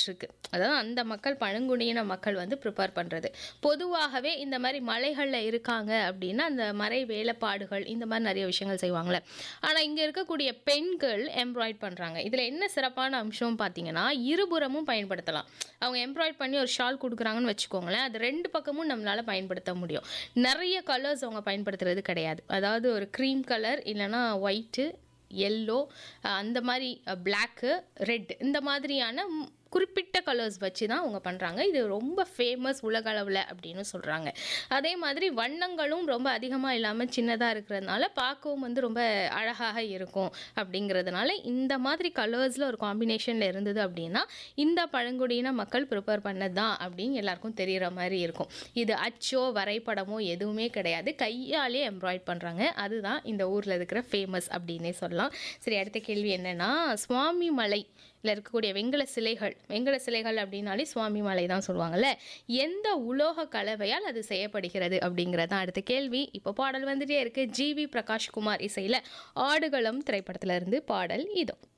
பட்டிருக்கு அதாவது அந்த மக்கள் பழங்குடியின மக்கள் வந்து ப்ரிப்பேர் பண்ணுறது பொதுவாகவே இந்த மாதிரி மலைகளில் இருக்காங்க அப்படின்னா அந்த மறை வேலைப்பாடுகள் இந்த மாதிரி நிறைய விஷயங்கள் செய்வாங்களே ஆனால் இங்கே இருக்கக்கூடிய பெண்கள் எம்ப்ராய்ட் பண்ணுறாங்க இதில் என்ன சிறப்பான அம்சம் பார்த்தீங்கன்னா இருபுறமும் பயன்படுத்தலாம் அவங்க எம்ப்ராய்ட் பண்ணி ஒரு ஷால் கொடுக்குறாங்கன்னு வச்சுக்கோங்களேன் அது ரெண்டு பக்கமும் நம்மளால் பயன்படுத்த முடியும் நிறைய கலர்ஸ் அவங்க பயன்படுத்துறது கிடையாது அதாவது ஒரு க்ரீம் கலர் இல்லைன்னா ஒயிட்டு எல்லோ அந்த மாதிரி பிளாக்கு ரெட் இந்த மாதிரியான ம், குறிப்பிட்ட கலர்ஸ் வச்சு தான் அவங்க பண்ணுறாங்க இது ரொம்ப ஃபேமஸ் உலக அளவில் அப்படின்னு சொல்கிறாங்க அதே மாதிரி வண்ணங்களும் ரொம்ப அதிகமாக இல்லாமல் சின்னதாக இருக்கிறதுனால பார்க்கவும் வந்து ரொம்ப அழகாக இருக்கும் அப்படிங்கிறதுனால இந்த மாதிரி கலர்ஸில் ஒரு காம்பினேஷனில் இருந்தது அப்படின்னா இந்த பழங்குடியின மக்கள் ப்ரிப்பேர் பண்ணது தான் அப்படின்னு எல்லாருக்கும் தெரிகிற மாதிரி இருக்கும் இது அச்சோ வரைபடமோ எதுவுமே கிடையாது கையாலே எம்ப்ராய்ட் பண்ணுறாங்க அதுதான் இந்த ஊரில் இருக்கிற ஃபேமஸ் அப்படின்னே சொல்லலாம் சரி அடுத்த கேள்வி என்னன்னா சுவாமி மலை இதில் இருக்கக்கூடிய வெங்கல சிலைகள் வெங்கல சிலைகள் அப்படின்னாலே சுவாமி மலை தான் சொல்லுவாங்கல்ல எந்த உலோக கலவையால் அது செய்யப்படுகிறது அப்படிங்கிறது தான் அடுத்த கேள்வி இப்போ பாடல் வந்துட்டே இருக்கு ஜிவி பிரகாஷ்குமார் இசையில் ஆடுகளம் திரைப்படத்துல இருந்து பாடல் இதோ